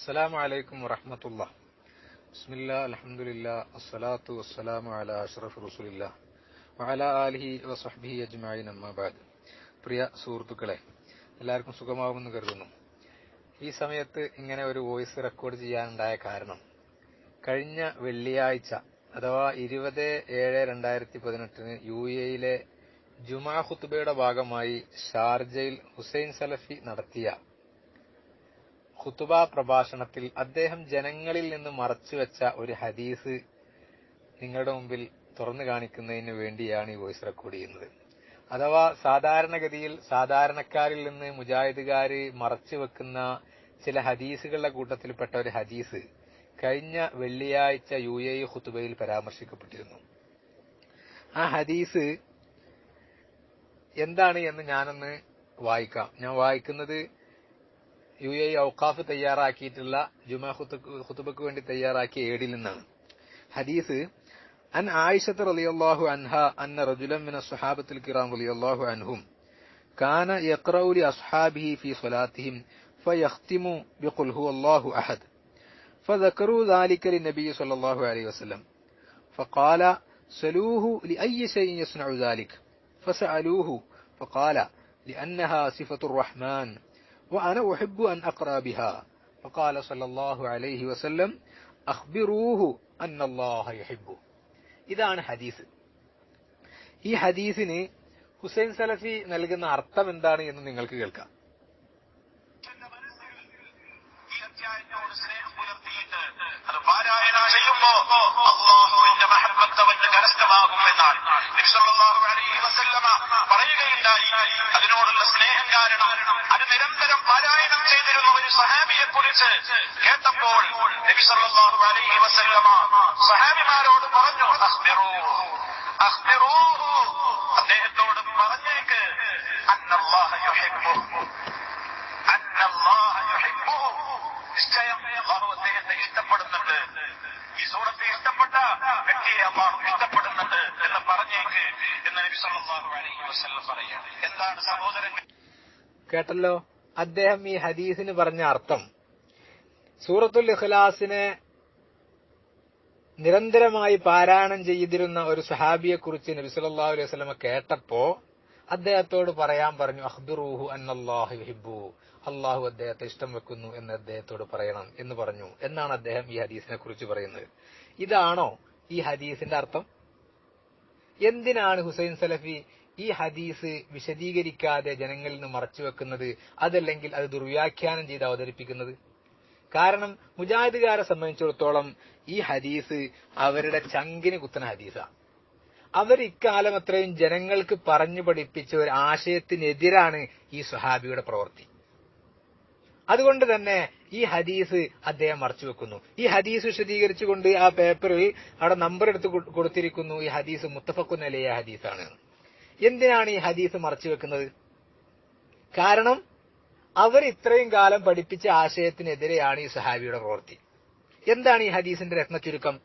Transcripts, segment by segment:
السلام عليكم ورحمة الله بسم الله الحمد لله الصلاة والسلام على أشرف رسول الله وعلى آله وصحبه أجمعين أما بعد പ്രിയ സുഹൃത്തുക്കളെ എല്ലാവർക്കും സുഖമാവുമെന്ന് കരുതുന്നു ഈ സമയത്ത് ഇങ്ങനെ ഒരു വോയിസ് റെക്കോർഡ് ചെയ്യാനുണ്ടായ കാരണം കഴിഞ്ഞ വെള്ളിയാഴ്ച അഥവാ ഇരുപത് ഏഴ് രണ്ടായിരത്തി പതിനെട്ടിന് യു എയിലെ ജുമാ ഖുത്തുബയുടെ ഭാഗമായി ഷാർജയിൽ ഹുസൈൻ സലഫി നടത്തിയ ഖുത്തുബ പ്രഭാഷണത്തിൽ അദ്ദേഹം ജനങ്ങളിൽ നിന്ന് മറച്ചുവെച്ച ഒരു ഹദീസ് നിങ്ങളുടെ മുമ്പിൽ തുറന്നു കാണിക്കുന്നതിന് വേണ്ടിയാണ് ഈ വോയിസ് റെക്കോർഡ് ചെയ്യുന്നത് അഥവാ സാധാരണഗതിയിൽ സാധാരണക്കാരിൽ നിന്ന് മുജാഹിദുകാര് മറച്ചു വെക്കുന്ന ചില ഹദീസുകളുടെ കൂട്ടത്തിൽപ്പെട്ട ഒരു ഹദീസ് കഴിഞ്ഞ വെള്ളിയാഴ്ച യു എ ഖുത്തുബയിൽ പരാമർശിക്കപ്പെട്ടിരുന്നു ആ ഹദീസ് എന്താണ് എന്ന് ഞാനൊന്ന് വായിക്കാം ഞാൻ വായിക്കുന്നത് യു എ ഔക്കാഫ് തയ്യാറാക്കിയിട്ടുള്ള ജുമാ ഖുത്തുബക്ക് വേണ്ടി തയ്യാറാക്കിയ ഏടിൽ നിന്നാണ് ഹദീസ് عن عائشة رضي الله عنها أن رجلا من الصحابة الكرام رضي الله عنهم كان يقرأ لأصحابه في صلاتهم فيختم بقل هو الله أحد فذكروا ذلك للنبي صلى الله عليه وسلم فقال سلوه لأي شيء يصنع ذلك فسألوه فقال لأنها صفة الرحمن وأنا أحب أن أقرأ بها فقال صلى الله عليه وسلم أخبروه أن الله يحبه ഇതാണ് ഹദീസ് ഈ ഹദീസിന് ഹുസൈൻ സലഫി നൽകുന്ന അർത്ഥം എന്താണ് എന്ന് നിങ്ങൾക്ക് കേൾക്കാം ഈ അധ്യായത്തോട് സ്നേഹം പുലർത്തിയിട്ട് അത് പാരായണം ചെയ്യുമ്പോ അള്ളാഹുവിന്റെ മഹബത്ത് അവന് കരസ്ഥമാകും എന്നാണ് നബി സല്ലല്ലാഹു അലൈഹി വസല്ലമ പറയുകയുണ്ടായി അതിനോടുള്ള സ്നേഹം കാരണം അത് നിരന്തരം പാരായണം ചെയ്തിരുന്ന ഒരു സഹാബിയെ കുറിച്ച് കേട്ടപ്പോൾ നബി സല്ലല്ലാഹു അലൈഹി വസല്ലമ സഹാബിമാരോട് പറഞ്ഞു അഖ്ബിറൂ അഖ്ബിറൂ അദ്ദേഹത്തോട് പറഞ്ഞേക്ക് അന്നല്ലാഹ യുഹിബ്ബു അന്നല്ലാഹ യുഹിബ്ബുഹു നിശ്ചയം അള്ളാഹു അദ്ദേഹത്തെ ഇഷ്ടപ്പെടുന്നുണ്ട് ഈ സൂറത്തെ ഇഷ്ടപ്പെട്ട വ്യക്തിയെ അള്ളാഹു ഇഷ്ടപ്പെടുന്നുണ്ട് എന്ന് പറഞ്ഞേക്ക് എന്ന് നബി സല്ലല്ലാഹു അലൈഹി വസല്ലം പറയുകയാണ് എന്താണ് സഹോദരങ്ങൾ കേട്ടല്ലോ അദ്ദേഹം ഈ ഹദീസിന് പറഞ്ഞ അർത്ഥം സൂറത്തുൽ ഇഖ്ലാസിനെ നിരന്തരമായി പാരായണം ചെയ്തിരുന്ന ഒരു സഹാബിയെ കുറിച്ച് നബി സല്ലല്ലാഹു അലൈഹി വസല്ലമ കേട്ടപ്പോ അദ്ദേഹത്തോട് പറയാൻ പറഞ്ഞു അഹ്ബിറൂഹു അന്നല്ലാഹു യുഹിബ്ബു അള്ളാഹു അദ്ദേഹത്തെ ഇഷ്ടം വെക്കുന്നു എന്ന് അദ്ദേഹത്തോട് പറയണം എന്ന് പറഞ്ഞു എന്നാണ് അദ്ദേഹം ഈ ഹദീസിനെ കുറിച്ച് പറയുന്നത് ഇതാണോ ഈ ഹദീസിന്റെ അർത്ഥം എന്തിനാണ് ഹുസൈൻ സലഫി ഈ ഹദീസ് വിശദീകരിക്കാതെ ജനങ്ങളിൽ നിന്ന് മറച്ചുവെക്കുന്നത് അതല്ലെങ്കിൽ അത് ദുർവ്യാഖ്യാനം ചെയ്ത് അവതരിപ്പിക്കുന്നത് കാരണം മുജാഹിദുകാരെ സംബന്ധിച്ചിടത്തോളം ഈ ഹദീസ് അവരുടെ ചങ്കിന് കുത്തുന്ന ഹദീസാണ് അവർ ഇക്കാലം അത്രയും ജനങ്ങൾക്ക് പറഞ്ഞു പഠിപ്പിച്ച ഒരു ആശയത്തിനെതിരാണ് ഈ സുഹാബിയുടെ പ്രവൃത്തി അതുകൊണ്ട് തന്നെ ഈ ഹദീസ് അദ്ദേഹം മറച്ചു വെക്കുന്നു ഈ ഹദീസ് വിശദീകരിച്ചുകൊണ്ട് ആ പേപ്പറിൽ അവിടെ നമ്പർ എടുത്ത് കൊ- കൊടുത്തിരിക്കുന്നു ഈ ഹദീസ് മുത്തഫക്കുനലിയ ഹദീസാണ് എന്തിനാണ് ഈ ഹദീസ് മറച്ചു വെക്കുന്നത് കാരണം അവർ ഇത്രയും കാലം പഠിപ്പിച്ച ആശയത്തിനെതിരെയാണ് ഈ സഹാബിയുടെ പ്രവൃത്തി എന്താണ് ഈ ഹദീസിന്റെ രത്ന ചുരുക്കം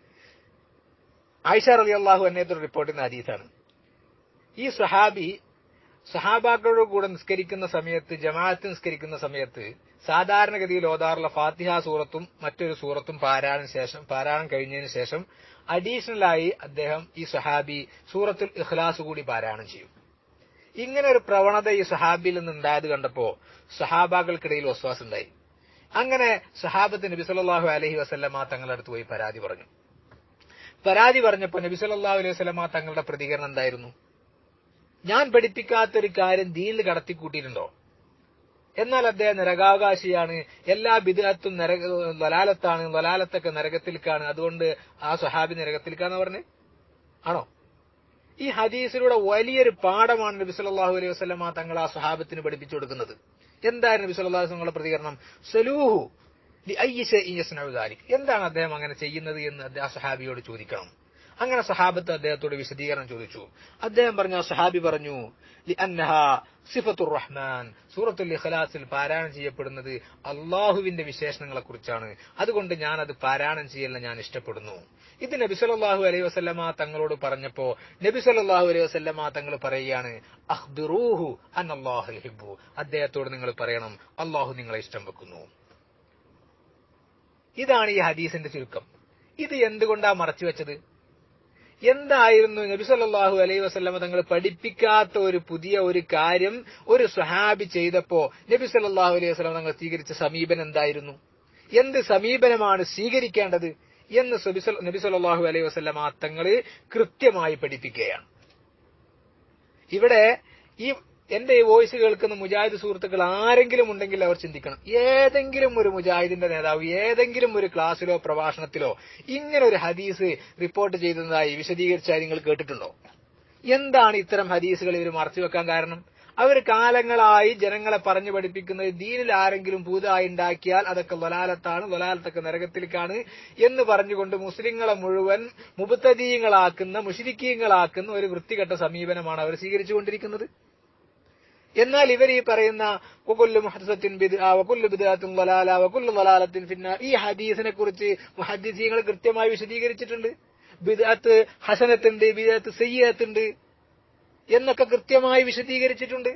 ആയിഷ റലി അള്ളാഹു എന്നേതൊരു റിപ്പോർട്ട് ചെയ്യുന്ന ഹദീസാണ് ഈ സഹാബി സഹാബാക്കളോട് കൂടെ നിസ്കരിക്കുന്ന സമയത്ത് ജമാഅത്ത് നിസ്കരിക്കുന്ന സമയത്ത് സാധാരണഗതിയിൽ ഓതാറുള്ള ഫാത്തിഹ സൂറത്തും മറ്റൊരു സൂറത്തും പാരായണ ശേഷം പാരായണം കഴിഞ്ഞതിന് ശേഷം അഡീഷണൽ ആയി അദ്ദേഹം ഈ സഹാബി സൂറത്തുൽ ഇഖ്ലാസ് കൂടി പാരായണം ചെയ്യും ഇങ്ങനെ ഒരു പ്രവണത ഈ സഹാബിയിൽ നിന്ന് ഉണ്ടായത് കണ്ടപ്പോ സഹാബാക്കൾക്കിടയിൽ വസ്വാസം ഉണ്ടായി അങ്ങനെ സഹാബത്ത് നബി സല്ലല്ലാഹു അലൈഹി വസല്ലമ തങ്ങളുടെ അടുത്ത് പോയി പരാതി പറഞ്ഞു പരാതി പറഞ്ഞപ്പോ നബി സല്ലല്ലാഹു അലൈഹി വസല്ലമ തങ്ങളുടെ പ്രതികരണം എന്തായിരുന്നു ഞാൻ പഠിപ്പിക്കാത്തൊരു കാര്യം ദീനിൽ കടത്തിക്കൂട്ടിയിട്ടുണ്ടോ എന്നാൽ അദ്ദേഹം നരകാവകാശിയാണ് എല്ലാ ബിദഅത്തും നരക വലാലത്താണ് വലാലത്തൊക്കെ നരകത്തിൽക്കാണ് അതുകൊണ്ട് ആ സ്വഹാബി നരകത്തിൽക്കാന്ന് പറഞ്ഞ് ആണോ ഈ ഹദീസിലൂടെ വലിയൊരു പാഠമാണ് നബി സല്ലല്ലാഹു അലൈഹി വസല്ലമ തങ്ങൾ ആ സ്വഹാബത്തിന് പഠിപ്പിച്ചു കൊടുക്കുന്നത് എന്തായിരുന്നു നബി സല്ലല്ലാഹു അലൈഹി വസല്ലമയുടെ പ്രതികരണം സലൂഹു ലി അയ്യി ശൈഇൻ യസ്നഉ ദാലിക് എന്താണ് അദ്ദേഹം അങ്ങനെ ചെയ്യുന്നത് എന്ന് അദ്ദേഹം ആ സഹാബിയോട് ചോദിക്കണം അങ്ങനെ സഹാബത്ത് അദ്ദേഹത്തോട് വിശദീകരണം ചോദിച്ചു അദ്ദേഹം പറഞ്ഞു ആ സഹാബി പറഞ്ഞു ലി അന്നഹ സിഫത്തുർ റഹ്മാൻ സൂറത്തുൽ ഇഖ്ലാസിൽ പാരായണം ചെയ്യപ്പെടുന്നത് അള്ളാഹുവിന്റെ വിശേഷണങ്ങളെ കുറിച്ചാണ് അതുകൊണ്ട് ഞാൻ അത് പാരായണം ചെയ്യലിനെ ഞാൻ ഇഷ്ടപ്പെടുന്നു ഇത് നബി സല്ലല്ലാഹു അലൈഹി വസല്ലമ തങ്ങളോട് പറഞ്ഞപ്പോ നബി സല്ലല്ലാഹു അലൈഹി വസല്ലമ തങ്ങൾ പറയുകയാണ് അഖ്ബിറൂഹു അന്നല്ലാഹു യുഹിബ്ബു അദ്ദേഹത്തോട് നിങ്ങൾ പറയണം അള്ളാഹു നിങ്ങളെ ഇഷ്ടം വെക്കുന്നു ഇതാണ് ഈ ഹദീസിന്റെ ചുരുക്കം ഇത് എന്തുകൊണ്ടാ മറച്ചു വെച്ചത് എന്തായിരുന്നു നബി സല്ലല്ലാഹു അലൈഹി വസല്ലമ തങ്ങൾ പഠിപ്പിക്കാത്ത ഒരു പുതിയ ഒരു കാര്യം ഒരു സ്വഹാബി ചെയ്തപ്പോ നബി സല്ലല്ലാഹു അലൈഹി വസല്ലമ തങ്ങൾ സ്വീകരിച്ച സമീപനം എന്തായിരുന്നു എന്ത് സമീപനമാണ് സ്വീകരിക്കേണ്ടത് എന്ന് സുബി- നബി സല്ലല്ലാഹു അലൈഹി വസല്ലമ തങ്ങൾ കൃത്യമായി പഠിപ്പിക്കുകയാണ് ഇവിടെ ഈ എന്റെ ഈ വോയിസ് കേൾക്കുന്ന മുജാഹിദ് സുഹൃത്തുക്കൾ ആരെങ്കിലും ഉണ്ടെങ്കിൽ അവർ ചിന്തിക്കണം ഏതെങ്കിലും ഒരു മുജാഹിദിന്റെ നേതാവ് ഏതെങ്കിലും ഒരു ക്ലാസ്സിലോ പ്രഭാഷണത്തിലോ ഇങ്ങനെ ഒരു ഹദീസ് റിപ്പോർട്ട് ചെയ്തതായി വിശദീകരിച്ചാൽ നിങ്ങൾ കേട്ടിട്ടുണ്ടോ എന്താണ് ഇത്തരം ഹദീസുകൾ ഇവർ മറച്ചു വെക്കാൻ കാരണം അവർ കാലങ്ങളായി ജനങ്ങളെ പറഞ്ഞു പഠിപ്പിക്കുന്നത് ദീനിൽ ആരെങ്കിലും പുതുതായി ഉണ്ടാക്കിയാൽ അതൊക്കെ വലാലത്താണ് വലാലത്തൊക്കെ നരകത്തിലേക്കാണ് എന്ന് പറഞ്ഞുകൊണ്ട് മുസ്ലിങ്ങളെ മുഴുവൻ മുബത്തദീയങ്ങളാക്കുന്ന മുഷിരിക്കീയങ്ങളാക്കുന്ന ഒരു വൃത്തികെട്ട സമീപനമാണ് അവർ സ്വീകരിച്ചുകൊണ്ടിരിക്കുന്നത് എന്നാൽ ഇവർ ഈ പറയുന്ന വകുല്ലു മുഹദ്സത്തിൻ ബിദ്ആ വകുല്ലു ബിദ്ആത്തിൻ വലാല വകുല്ലു വലാലത്തിൻ ഫിന്നാർ ഈ ഹദീസിനെ കുറിച്ച് മുഹദ്ദിസീങ്ങൾ കൃത്യമായി വിശദീകരിച്ചിട്ടുണ്ട് ബിദ്അത്ത് ഹസനത്തുണ്ട് ബിദ്അത്ത് സയ്യത്തുണ്ട് എന്നൊക്കെ കൃത്യമായി വിശദീകരിച്ചിട്ടുണ്ട്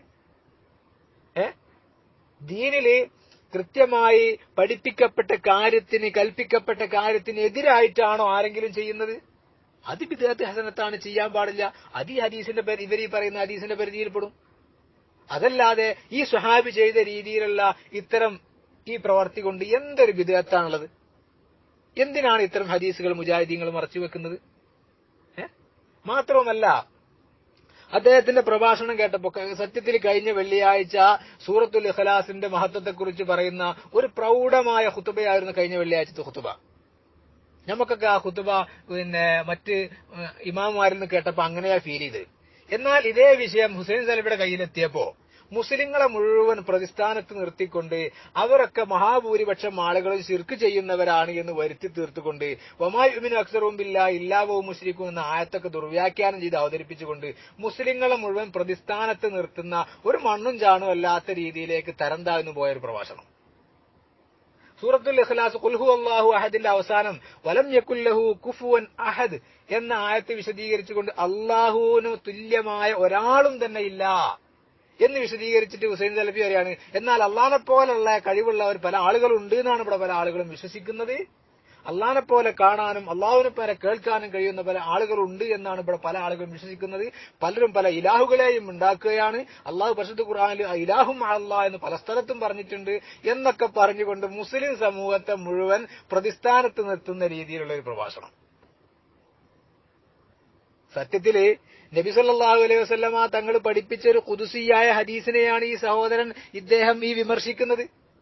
ഏ ദീനില് കൃത്യമായി പഠിപ്പിക്കപ്പെട്ട കാര്യത്തിന് കൽപ്പിക്കപ്പെട്ട കാര്യത്തിന് എതിരായിട്ടാണോ ആരെങ്കിലും ചെയ്യുന്നത് അത് ബിദ്അത്ത് ഹസനത്താണ് ചെയ്യാൻ പാടില്ല അത് ഈ ഹദീസിന്റെ പരി- ഇവർ ഈ പറയുന്ന ഹദീസിന്റെ പരിധിയിൽപ്പെടും അതല്ലാതെ ഈ സ്വഹാബി ചെയ്ത രീതിയിലുള്ള ഇത്തരം ഈ പ്രവർത്തി കൊണ്ട് എന്തൊരു വിധേയത്താണുള്ളത് എന്തിനാണ് ഇത്തരം ഹദീസുകൾ മുജാഹിദീങ്ങൾ മറച്ചു വെക്കുന്നത് ഏ? മാത്രവുമല്ല അദ്ദേഹത്തിന്റെ പ്രഭാഷണം കേട്ടപ്പോ ക- സത്യത്തിൽ കഴിഞ്ഞ വെള്ളിയാഴ്ച സൂറത്തുൽ ഇഖലാസിന്റെ മഹത്വത്തെക്കുറിച്ച് പറയുന്ന ഒരു പ്രൗഢമായ ഹുത്തുബയായിരുന്നു കഴിഞ്ഞ വെള്ളിയാഴ്ചത്തെ ഹുത്തുബ നമുക്കൊക്കെ ആ ഹുത്തുബ പിന്നെ മറ്റ് ഏഹ്, ഇമാമുമാരിൽ നിന്ന് കേട്ടപ്പോ അങ്ങനെയാ ഫീൽ ചെയ്ത് എന്നാൽ ഇതേ വിഷയം ഹുസൈൻ സലഫിയുടെ കയ്യിലെത്തിയപ്പോ മുസ്ലിങ്ങളെ മുഴുവൻ പ്രതിസ്ഥാനത്ത് നിർത്തിക്കൊണ്ട് അവരൊക്കെ മഹാഭൂരിപക്ഷം ആളുകളും ശിർക്ക് ചെയ്യുന്നവരാണ് എന്ന് വരുത്തി തീർത്തുകൊണ്ട് വമായുമിന് അക്സറും ബില്ല ഇല്ലാവവും മുസ്ലിക്കും എന്ന ആയത്തൊക്കെ ദുർവ്യാഖ്യാനം ചെയ്ത് അവതരിപ്പിച്ചുകൊണ്ട് മുസ്ലിങ്ങളെ മുഴുവൻ പ്രതിസ്ഥാനത്ത് നിർത്തുന്ന ഒരു മണ്ണും ചാണും അല്ലാത്ത രീതിയിലേക്ക് തരം താഴ്ന്നു പോയ ഒരു പ്രഭാഷണം സൂറത്തുൽ ഇഖ്ലാസ് ഖുൽഹു അല്ലാഹു അഹദിന്റെ അവസാനം വലം യക്കുല്ലഹു കുഫുവൻ അഹദ് എന്ന ആയത്ത് വിശദീകരിച്ചുകൊണ്ട് അള്ളാഹുവിന് തുല്യമായ ഒരാളും തന്നെ ഇല്ല എന്ന് വിശദീകരിച്ചിട്ട് ഹുസൈൻ സലഫി പറയാണ് എന്നാൽ അള്ളാനെ പോലുള്ള കഴിവുള്ളവർ പല ആളുകളുണ്ട് എന്നാണ് ഇവിടെ പല ആളുകളും വിശ്വസിക്കുന്നത് അള്ളാനെ പോലെ കാണാനും അള്ളാഹുവിനെ പോലെ കേൾക്കാനും കഴിയുന്ന പല ആളുകളുണ്ട് എന്നാണ് ഇവിടെ പല ആളുകളും വിശ്വസിക്കുന്നത് പലരും പല ഇലാഹുകളെയും ഉണ്ടാക്കുകയാണ് അള്ളാഹു പരിശുദ്ധ ഖുർആാനിൽ ഇലാഹും അള്ളാഹ് എന്ന് പല സ്ഥലത്തും പറഞ്ഞിട്ടുണ്ട് എന്നൊക്കെ പറഞ്ഞുകൊണ്ട് മുസ്ലിം സമൂഹത്തെ മുഴുവൻ പ്രതിസ്ഥാനത്ത് നിർത്തുന്ന രീതിയിലുള്ള ഒരു പ്രഭാഷണം സത്യത്തില് നബി സല്ലല്ലാഹു അലൈഹി വസല്ലമ തങ്ങൾ പഠിപ്പിച്ച ഒരു കുതുസിയായ ഹദീസിനെയാണ് ഈ സഹോദരൻ ഇദ്ദേഹം ഈ വിമർശിക്കുന്നത്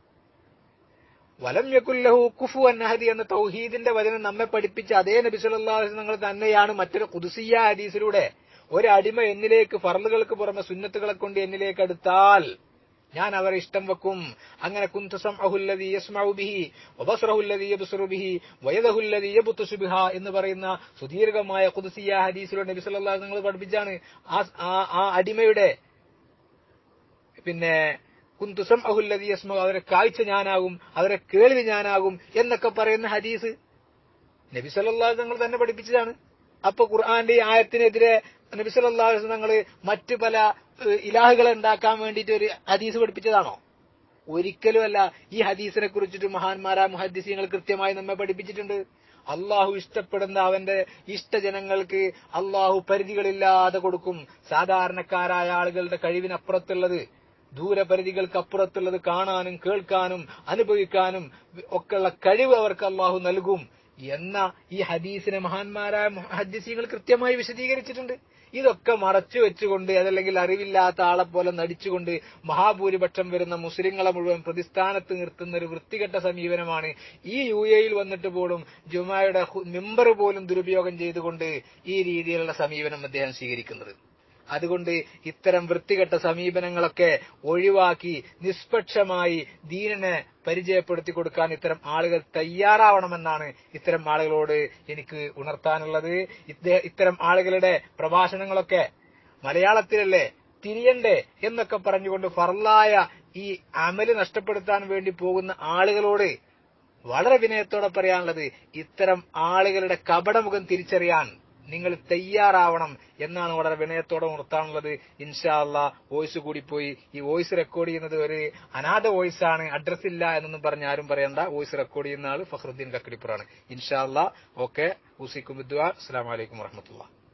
വലം യക്കുല്ലഹു കുഫു അന്നഹദി എന്ന തൗഹീദിന്റെ വചനം നമ്മെ പഠിപ്പിച്ച അതേ നബി സല്ലല്ലാഹു അലൈഹി വസല്ലം തന്നെയാണ് മറ്റൊരു കുതുസിയ ഹദീസിലൂടെ ഒരു അടിമ എന്നിലേക്ക് ഫറലുകൾക്ക് പുറമെ സുന്നത്തുകളെ കൊണ്ട് എന്നിലേക്ക് അടുത്താൽ ഞാൻ അവരെ ഇഷ്ടം വെക്കും അങ്ങനെ കുന്തു സംഅഹുല്ലദീ യസ്മഉ ബിഹി വബസ്റഹുല്ലദീ യബ്സുറു ബിഹി വയദഹുല്ലദീ യബ്തുസു ബിഹാ എന്ന് പറയുന്ന സുദീർഘമായ ഖുദ്സിയ ഹദീസിലൂടെ നബി സല്ലല്ലാഹു അലൈഹി വസല്ലം പഠിപ്പിച്ചാണ് ആ ആ- ആ അടിമയുടെ പിന്നെ കുന്തുസം അഹുല്ലതി യസ്മ അവരെ കാഴ്ച ഞാനാകും അവരെ കേൾവി ഞാനാകും എന്നൊക്കെ പറയുന്ന ഹദീസ് നബി സല്ലല്ലാഹു അലൈഹി തങ്ങൾ തന്നെ പഠിപ്പിച്ചതാണ് അപ്പൊ ഖുർആന്റെ ഈ ആയത്തിനെതിരെ നബി സല്ലല്ലാഹു അലൈഹി തങ്ങൾ മറ്റു പല ഏഹ്, ഇലാഹുകളെ ഉണ്ടാക്കാൻ വേണ്ടിയിട്ട് ഒരു ഹദീസ് പഠിപ്പിച്ചതാണോ ഒരിക്കലുമല്ല ഈ ഹദീസിനെ കുറിച്ചിട്ട് മഹാന്മാരായ മുഹദ്ദിസീങ്ങൾ കൃത്യമായി നമ്മെ പഠിപ്പിച്ചിട്ടുണ്ട് അള്ളാഹു ഇഷ്ടപ്പെടുന്ന അവന്റെ ഇഷ്ടജനങ്ങൾക്ക് അള്ളാഹു പരിധികളില്ലാതെ കൊടുക്കും സാധാരണക്കാരായ ആളുകളുടെ കഴിവിനപ്പുറത്തുള്ളത് ദൂരപരിധികൾക്കപ്പുറത്തുള്ളത് കാണാനും കേൾക്കാനും അനുഭവിക്കാനും ഒക്കെയുള്ള കഴിവ് അവർക്ക് അള്ളാഹു നൽകും എന്ന ഈ ഹദീസിനെ മഹാന്മാരായ ഹദീസികൾ കൃത്യമായി വിശദീകരിച്ചിട്ടുണ്ട് ഇതൊക്കെ മറച്ചു വെച്ചുകൊണ്ട് അതല്ലെങ്കിൽ അറിവില്ലാത്ത ആളെ പോലെ നടിച്ചുകൊണ്ട് മഹാഭൂരിപക്ഷം വരുന്ന മുസ്ലിങ്ങളെ മുഴുവൻ പ്രതിസ്ഥാനത്ത് നിർത്തുന്ന ഒരു വൃത്തികെട്ട സമീപനമാണ് ഈ യു എയിൽ വന്നിട്ട് പോലും ജുമായുടെ മെമ്പർ പോലും ദുരുപയോഗം ചെയ്തുകൊണ്ട് ഈ രീതിയിലുള്ള സമീപനം അദ്ദേഹം സ്വീകരിക്കുന്നത് അതുകൊണ്ട് ഇത്തരം വൃത്തികെട്ട സമീപനങ്ങളൊക്കെ ഒഴിവാക്കി നിഷ്പക്ഷമായി ദീനിനെ പരിചയപ്പെടുത്തി കൊടുക്കാൻ ഇത്തരം ആളുകൾ തയ്യാറാവണമെന്നാണ് ഇത്തരം ആളുകളോട് എനിക്ക് ഉണർത്താനുള്ളത് ഇദ്ദേ- ഇത്തരം ആളുകളുടെ പ്രഭാഷണങ്ങളൊക്കെ മലയാളത്തിലല്ലേ തിരിയണ്ടേ എന്നൊക്കെ പറഞ്ഞുകൊണ്ട് ഫർലായ ഈ അമല് നഷ്ടപ്പെടുത്താൻ വേണ്ടി പോകുന്ന ആളുകളോട് വളരെ വിനയത്തോടെ പറയാനുള്ളത് ഇത്തരം ആളുകളുടെ കപടമുഖം തിരിച്ചറിയാൻ നിങ്ങൾ തയ്യാറാവണം എന്നാണ് വളരെ വിനയത്തോടെ നിർത്താനുള്ളത് ഇൻഷാ അല്ലാ വോയിസ് കൂടിപ്പോയി ഈ വോയിസ് റെക്കോർഡ് ചെയ്യുന്നത് ഒരു അനാഥ വോയിസ് ആണ് അഡ്രസ് ഇല്ല എന്നൊന്നും പറഞ്ഞ് ആരും പറയണ്ട വോയിസ് റെക്കോർഡ് ചെയ്യുന്ന ആൾ ഫഖറുദ്ദീൻ കക്കടിപ്പുറാണ് ഇൻഷാ അല്ലാ ഓക്കെ ഉസിക്കും അസ്സാം വലൈക്കും വറഹമത്തുള്ള